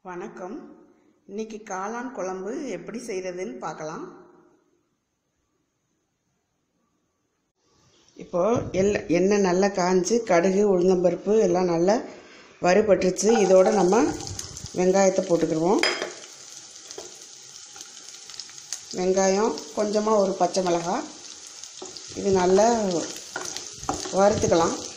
வணக்கம் இன்னைக்கு காளான் குழம்பு எப்படி செய்கிறதுன்னு பார்க்கலாம் இப்போது எல்ல எண்ணெய் நல்லா காஞ்சு கடுகு உளுந்தம்பருப்பு எல்லாம் நல்லா வறுபட்டுருச்சு இதோட நம்ம வெங்காயத்தை போட்டுக்கிடுவோம் வெங்காயம் கொஞ்சமாக ஒரு பச்சை மிளகாய் இது நல்லா வறுத்துக்கலாம்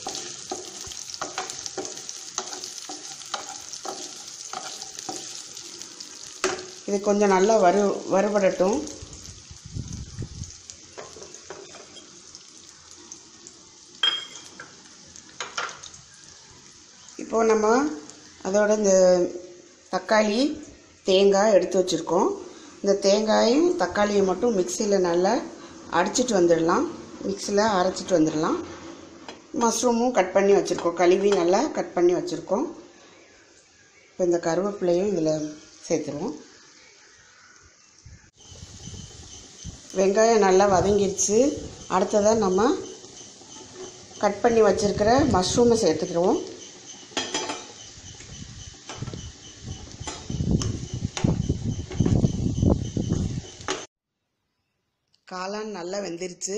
இது கொஞ்சம் நல்லா வறு வறுபடட்டும் இப்போது நம்ம அதோட இந்த தக்காளி தேங்காய் எடுத்து வச்சுருக்கோம் இந்த தேங்காயும் தக்காளியும் மட்டும் மிக்சியில் நல்லா அடிச்சிட்டு வந்துடலாம் மிக்சியில் அரைச்சிட்டு வந்துடலாம் மஷ்ரூமும் கட் பண்ணி வச்சுருக்கோம் கழுவி நல்லா கட் பண்ணி வச்சுருக்கோம் இப்போ இந்த கருவேப்பிலையும் இதில் சேர்த்துருவோம் வெங்காயம் நல்லா வதங்கிடுச்சு அடுத்ததாக நம்ம கட் பண்ணி வச்சுருக்கிற மஷ்ரூமை சேர்த்துக்கிடுவோம் காளான் நல்லா வெந்துருச்சு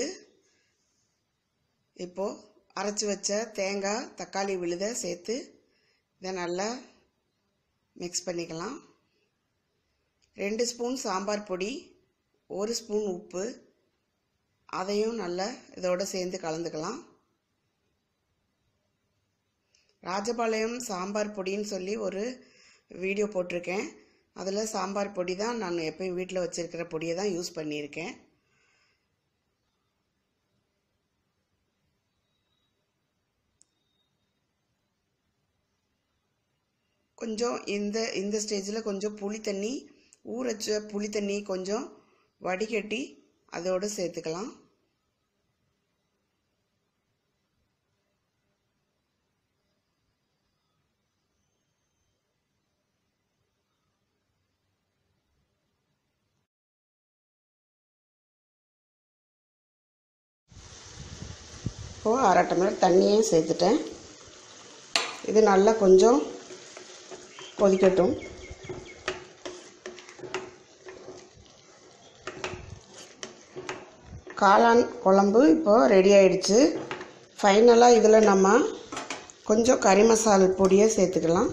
இப்போது அரைச்சி வச்ச தேங்காய் தக்காளி விழுத சேர்த்து இதை நல்லா மிக்ஸ் பண்ணிக்கலாம் ரெண்டு ஸ்பூன் சாம்பார் பொடி ஒரு ஸ்பூன் உப்பு அதையும் நல்லா இதோட சேர்ந்து கலந்துக்கலாம் ராஜபாளையம் சாம்பார் பொடின்னு சொல்லி ஒரு வீடியோ போட்டிருக்கேன் அதில் சாம்பார் பொடி தான் நான் எப்பயும் வீட்டில் வச்சுருக்கிற பொடியை தான் யூஸ் பண்ணியிருக்கேன் கொஞ்சம் இந்த இந்த ஸ்டேஜில் கொஞ்சம் புளி தண்ணி ஊற வச்ச புளி தண்ணி கொஞ்சம் வடிகட்டி அதோடு சேர்த்துக்கலாம் இப்போது அரை டம்ளர் தண்ணியும் சேர்த்துட்டேன் இது நல்லா கொஞ்சம் கொதிக்கட்டும் காளான் குழம்பு இப்போது ரெடி ஆயிடுச்சு ஃபைனலாக இதில் நம்ம கொஞ்சம் கறி மசால் பொடியை சேர்த்துக்கலாம்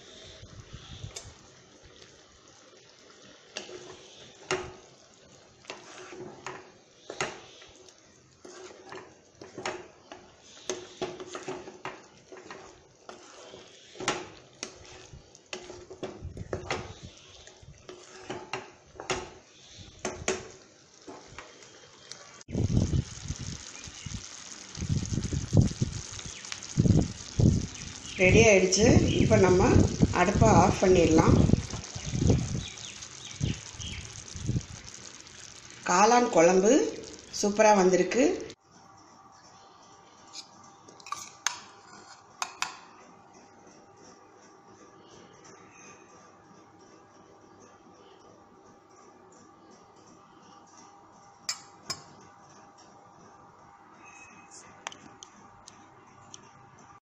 ரெடி ஆயிடுச்சு இப்போ நம்ம அடுப்பை ஆஃப் பண்ணிடலாம் காளான் குழம்பு சூப்பராக வந்திருக்கு